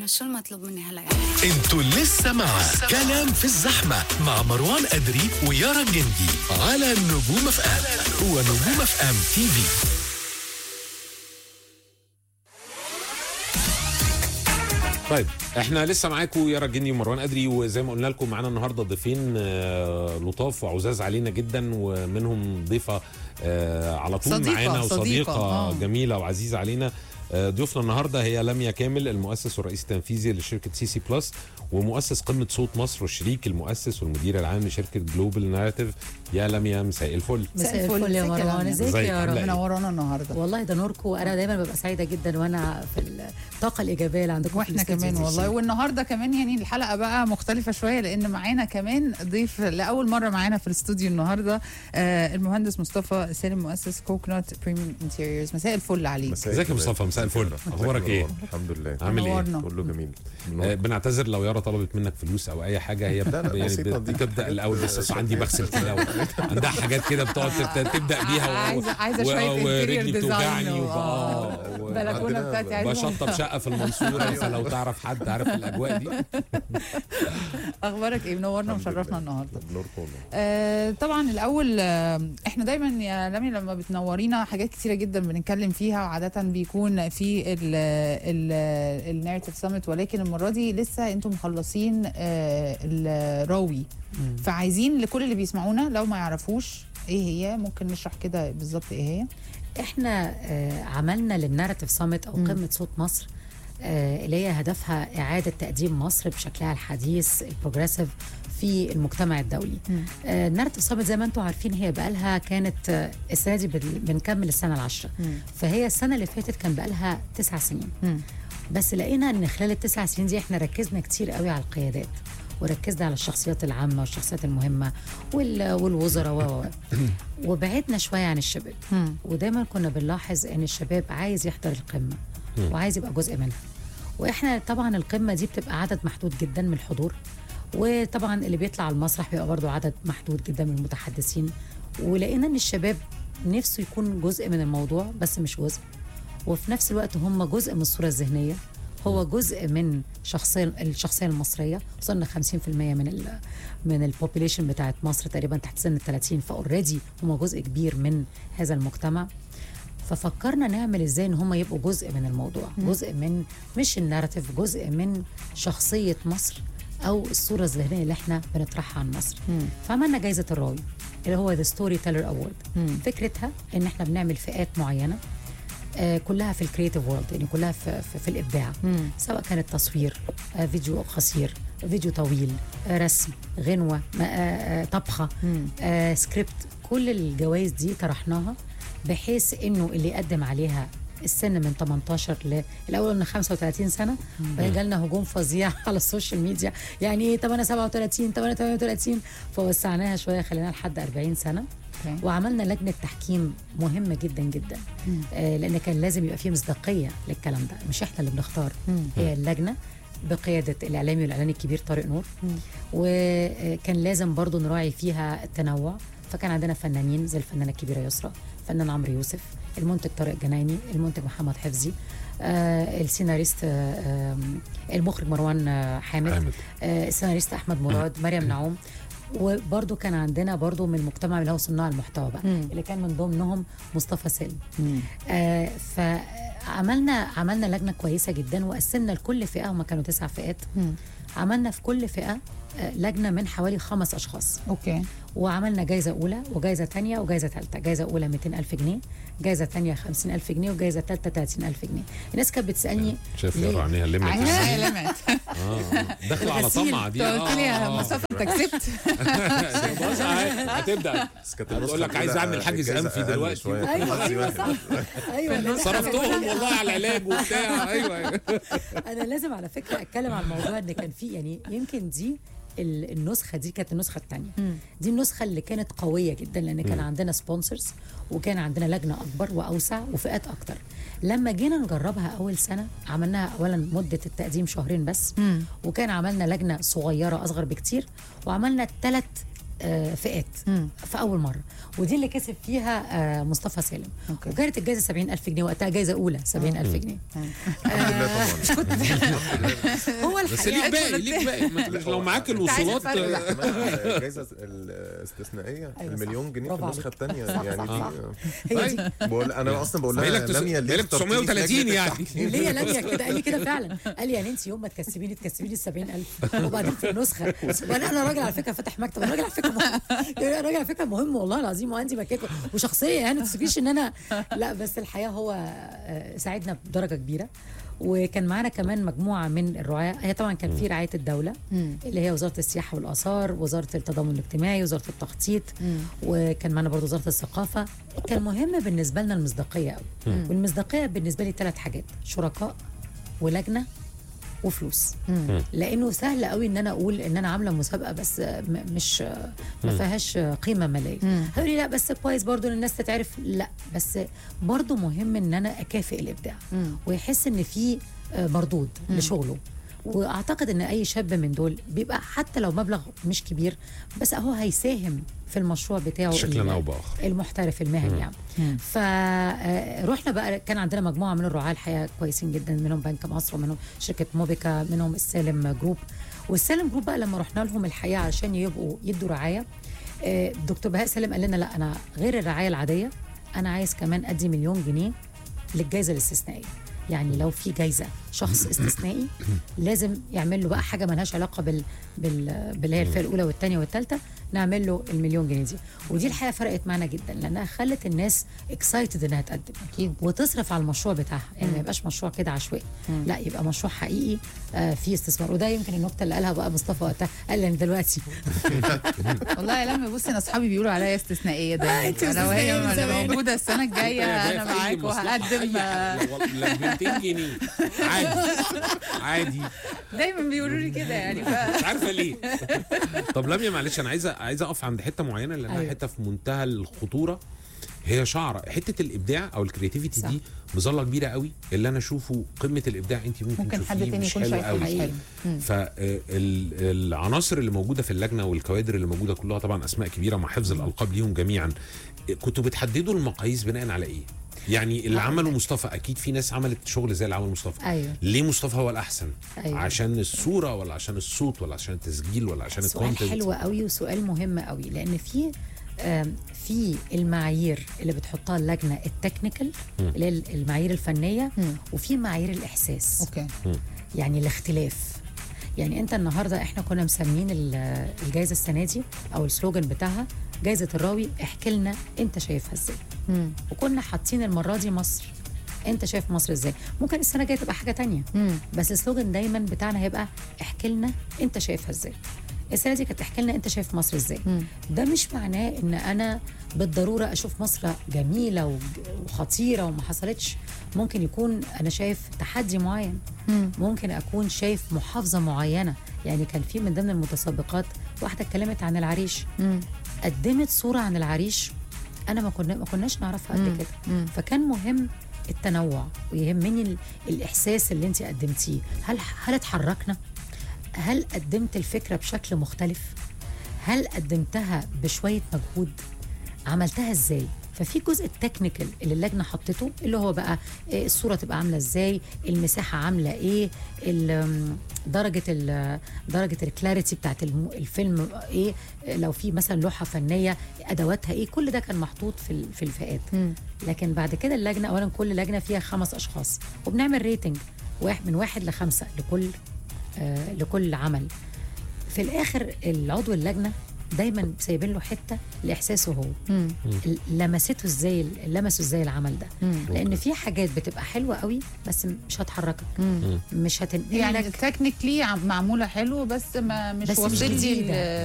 شو المطلوب مني هلا يعني انتوا لسه مع كلام في الزحمة مع مروان أدري ويارا جندي على نجوم اف ام هو نجوم اف ام تي في طيب احنا لسه معاكم يارا جني ومروان ادري وزي ما قلنا لكم معانا النهارده ضيفين آه، لطاف وعزاز علينا جدا ومنهم ضيفه آه، على طول صديقة- معانا صديقة، وصديقه آه. جميله وعزيزه علينا آه، ضيوفنا النهارده هي لميا كامل المؤسس والرئيس التنفيذي لشركه سي سي بلس ومؤسس قمه صوت مصر والشريك المؤسس والمدير العام لشركه جلوبال ناريتيف يا لميا مساء الفل مساء الفل يا ازيك مروان لميا؟ ازيك ازيك؟ يا عاملة رب ايه؟ منورانا النهارده والله ده نوركم وانا دايما ببقى سعيده جدا وانا في الطاقه الايجابيه اللي عندكم في واحنا الاستوديو كمان دي. والله والنهارده كمان يعني الحلقه بقى مختلفه شويه لان معانا كمان ضيف لاول مره معانا في الاستوديو النهارده آه المهندس مصطفى سالم مؤسس كوكنات بريميوم انتيريورز مساء الفل عليك ازيك يا مصطفى مساء الفل اخبارك ايه الحمد لله عامل ايه نورنا. كله جميل آه، بنعتذر لو يارا طلبت منك فلوس او اي حاجه هي لا، لا، يعني بسيطة دي. بتبدا الاول بس أصل عندي بغسل كده و- عندها حاجات كده بتقعد تبت- تبدا بيها و- عايزه عايزه و- شويه ورجلي انتيريور بتوجعني ديزاين وب- آه، و- البلكونه عندنا بتاعتي عايزه بشطب شقه في المنصوره فلو تعرف حد عارف الاجواء دي اخبارك ايه منورنا الحمد ومشرفنا لله. النهارده نوركم والله. آه طبعا الاول آه احنا دايما يا لمي لما بتنورينا حاجات كتيره جدا بنتكلم فيها وعاده بيكون في الناريتيف سامت ولكن المره دي لسه انتم مخلصين آه الراوي فعايزين لكل اللي بيسمعونا لو ما يعرفوش ايه هي ممكن نشرح كده بالظبط ايه هي احنا آه، عملنا للناراتيف سامت او مم. قمه صوت مصر آه، اللي هي هدفها اعاده تقديم مصر بشكلها الحديث البروجريسيف في المجتمع الدولي آه، الناراتيف سامت زي ما انتم عارفين هي بقالها كانت آه، السنه دي بن- بنكمل السنه العاشره فهي السنه اللي فاتت كان بقالها تسع سنين مم. بس لقينا ان خلال التسع سنين دي احنا ركزنا كتير قوي على القيادات وركزنا على الشخصيات العامه والشخصيات المهمه وال- والوزراء و و- و. وبعدنا شويه عن الشباب مم. ودايما كنا بنلاحظ ان الشباب عايز يحضر القمه وعايز يبقى جزء منها واحنا طبعا القمه دي بتبقى عدد محدود جدا من الحضور وطبعا اللي بيطلع على المسرح بيبقى برضو عدد محدود جدا من المتحدثين ولقينا ان الشباب نفسه يكون جزء من الموضوع بس مش جزء وفي نفس الوقت هم جزء من الصوره الذهنيه هو جزء من شخصية الشخصيه المصريه وصلنا 50% من ال من البوبوليشن بتاعت مصر تقريبا تحت سن ال 30 فاوريدي هم جزء كبير من هذا المجتمع ففكرنا نعمل ازاي ان هم يبقوا جزء من الموضوع جزء من مش الناراتيف جزء من شخصيه مصر او الصوره الذهنيه اللي احنا بنطرحها عن مصر فعملنا جائزه الراوي اللي هو ذا ستوري تيلر اوورد فكرتها ان احنا بنعمل فئات معينه آه، كلها في الكريتيف وورلد يعني كلها في, في, في الابداع سواء كانت تصوير آه، فيديو قصير فيديو طويل آه، رسم غنوه ما- آه، آه، طبخه آه، سكريبت كل الجوائز دي طرحناها بحيث انه اللي يقدم عليها السن من 18 ل الاول قلنا 35 سنه وبعدين جالنا هجوم فظيع على السوشيال ميديا يعني ايه طب انا 37 طب انا 38 فوسعناها شويه خليناها لحد 40 سنه أوكي. وعملنا لجنه تحكيم مهمه جدا جدا آه لان كان لازم يبقى فيه مصداقيه للكلام ده مش احنا اللي بنختار هي اللجنه بقياده الاعلامي والاعلاني الكبير طارق نور وكان لازم برضو نراعي فيها التنوع فكان عندنا فنانين زي الفنانه الكبيره يسرا الفنان عمرو يوسف المنتج طارق جنايني المنتج محمد حفظي آه السيناريست آه آم، المخرج مروان آه، حامد, حامد. آه السيناريست احمد مراد مريم نعوم وبرضو كان عندنا برضو من المجتمع اللي هو صناع المحتوى بقى اللي كان من ضمنهم مصطفى سالم آه فعملنا عملنا لجنه كويسه جدا وقسمنا لكل فئه هما كانوا تسع فئات عملنا في كل فئه آه، لجنه من حوالي خمس اشخاص اوكي وعملنا جايزه اولى وجايزه ثانيه وجايزه ثالثه جايزه اولى 200000 جنيه جايزه ثانيه 50000 جنيه وجايزه ثالثه 30000 جنيه الناس كانت بتسالني شايف ليه؟ يارا عينيها لمت عينها يا لمعت اه داخله على الغسيل. طمع دي انت قلت لي يا آه. مصطفى انت كسبت بص أهي، هتبدا بس كانت هتقول النسخة لك عايز الأولى اعمل حاجز الجايزة انفي أقل دلوقتي شوية. ايوه ايوه صح ايوه أنا لازم- صرفتهم والله على العلاج وبتاع ايوه ايوه انا لازم على فكره اتكلم عن الموضوع ان كان في يعني يمكن دي ال- النسخه دي كانت النسخه الثانيه دي النسخه اللي كانت قويه جدا لان كان عندنا سبونسرز وكان عندنا لجنه اكبر واوسع وفئات اكتر لما جينا نجربها اول سنه عملناها اولا مده التقديم شهرين بس وكان عملنا لجنه صغيره اصغر بكتير وعملنا ثلاث فئات في اول مره ودي اللي كسب فيها آه، مصطفى سالم أوكي. وكانت الجائزه 70000 جنيه وقتها جائزه اولى 70000 جنيه الحمد لله طبعا هو بس ليك الحقيقه باقي ليك باقي ما تبقاش- لو معاك الوصولات عايز آه، كمان جايزه الاستثنائيه أيوة المليون صح. جنيه برافو في النسخه عليك. الثانيه صح، يعني صح، دي هي دي بقول انا اصلا بقول لها باقي لك تس- لميا باقي لك اخترتيني في 930 لجنة يعني. التحكيم؟ ليه لميا كده قال لي كده فعلا قال لي يعني انت يوم ما تكسبيني تكسبيني ال 70000 وبعدين في النسخه وانا انا راجل على فكره فاتح مكتب انا راجل على فكره مهم يعني راجل على فكره مهم والله العظيم وعندي مكاكه وشخصيه يعني ما تفتكريش ان انا لا بس الحقيقه هو آه، ساعدنا بدرجه كبيره وكان معانا كمان مجموعه من الرعاة هي طبعا كان في رعايه الدوله اللي هي وزاره السياحه والاثار وزاره التضامن الاجتماعي وزاره التخطيط وكان معانا برضو وزاره الثقافه كان مهم بالنسبه لنا المصداقيه قوي والمصداقيه بالنسبه لي ثلاث حاجات شركاء ولجنه وفلوس لانه سهل قوي ان انا اقول ان انا عامله مسابقه بس م- مش ما فيهاش قيمه ماليه هيقول لي لا بس كويس برضو ان الناس تتعرف لا بس برضو مهم ان انا اكافئ الابداع ويحس ان في آه، مردود لشغله واعتقد ان اي شاب من دول بيبقى حتى لو مبلغ مش كبير بس اهو هيساهم في المشروع بتاعه بشكل ال- او باخر المحترف المهني يعني فرحنا بقى كان عندنا مجموعه من الرعاه الحقيقه كويسين جدا منهم بنك مصر ومنهم شركه موبيكا منهم السالم جروب والسالم جروب بقى لما رحنا لهم الحقيقه عشان يبقوا يدوا رعايه آه، دكتور بهاء سالم قال لنا لا انا غير الرعايه العاديه انا عايز كمان ادي مليون جنيه للجائزه الاستثنائيه يعني لو في جايزه شخص استثنائي لازم يعمل له بقى حاجه ملهاش علاقه بال بال باللي هي الفئه الاولى والثانيه والثالثه نعمل له المليون جنيه دي ودي الحقيقه فرقت معانا جدا لانها خلت الناس اكسايتد انها تقدم أكيد. وتصرف على المشروع بتاعها يعني ما يبقاش مشروع كده عشوائي لا يبقى مشروع حقيقي آه فيه استثمار وده يمكن النكته اللي قالها بقى مصطفى وقتها قال لي دلوقتي والله يا لمي بصي انا اصحابي بيقولوا عليا استثنائيه دايما أنت انا وهي استثنائية من انا زمان. موجوده السنه الجايه انا معاك وهقدم آه، ل 200 جنيه عادي عادي دايما بيقولوا لي كده يعني ف... مش عارفه ليه طب لميا معلش انا عايزه عايزه اقف عند حته معينه لانها أيوة. حته في منتهى الخطوره هي شعره حته الابداع او الكرياتيفيتي صح. دي مظله كبيره قوي اللي انا اشوفه قمه الابداع انت ممكن, ممكن حد تشوفيه تاني مش يكون حلو شايفه قوي مش حلو مم. فالعناصر اللي موجوده في اللجنه والكوادر اللي موجوده كلها طبعا اسماء كبيره مع حفظ الالقاب ليهم جميعا كنتوا بتحددوا المقاييس بناء على ايه؟ يعني اللي عمله مصطفى اكيد في ناس عملت شغل زي اللي عمل مصطفى ايوه ليه مصطفى هو الاحسن أيوة. عشان الصوره ولا عشان الصوت ولا عشان التسجيل ولا عشان سؤال الكونتنت حلو قوي وسؤال مهم قوي لان في آم، في المعايير اللي بتحطها اللجنه التكنيكال اللي هي المعايير الفنيه وفي معايير الاحساس اوكي يعني الاختلاف يعني انت النهارده احنا كنا مسمين ال- الجائزه السنه دي او السلوجان بتاعها جائزه الراوي احكي لنا انت شايفها ازاي مم. وكنا حاطين المره دي مصر انت شايف مصر ازاي ممكن السنه الجايه تبقى حاجه تانية مم. بس السلوجان دايما بتاعنا هيبقى احكي لنا انت شايفها ازاي السنه دي كانت احكي لنا انت شايف مصر ازاي ده مش معناه ان انا بالضروره اشوف مصر جميله وج- وخطيره وما حصلتش ممكن يكون انا شايف تحدي معين ممكن اكون شايف محافظه معينه يعني كان في من ضمن المتسابقات واحده اتكلمت عن العريش مم. قدمت صوره عن العريش انا ما كنا ما كناش نعرفها قبل كده فكان مهم التنوع ويهمني ال- الاحساس اللي انت قدمتيه هل هل اتحركنا هل قدمت الفكره بشكل مختلف هل قدمتها بشويه مجهود عملتها ازاي ففي جزء التكنيكال اللي اللجنه حطته اللي هو بقى إيه الصوره تبقى عامله ازاي المساحه عامله ايه ال- درجه ال درجه الكلاريتي بتاعت الم- الفيلم ايه لو في مثلا لوحه فنيه ادواتها ايه كل ده كان محطوط في ال- في الفئات لكن بعد كده اللجنه اولا كل لجنه فيها خمس اشخاص وبنعمل ريتنج واحد من واحد لخمسه لكل آه لكل عمل في الاخر العضو اللجنه دايما سايبين له حته لاحساسه هو مم. لمسته ازاي لمسه ازاي العمل ده لان في حاجات بتبقى حلوه قوي بس مش هتحركك مش هتنقل يعني لك تكنيكلي معموله حلو بس ما مش بس مش واصل لي جديدة. ال-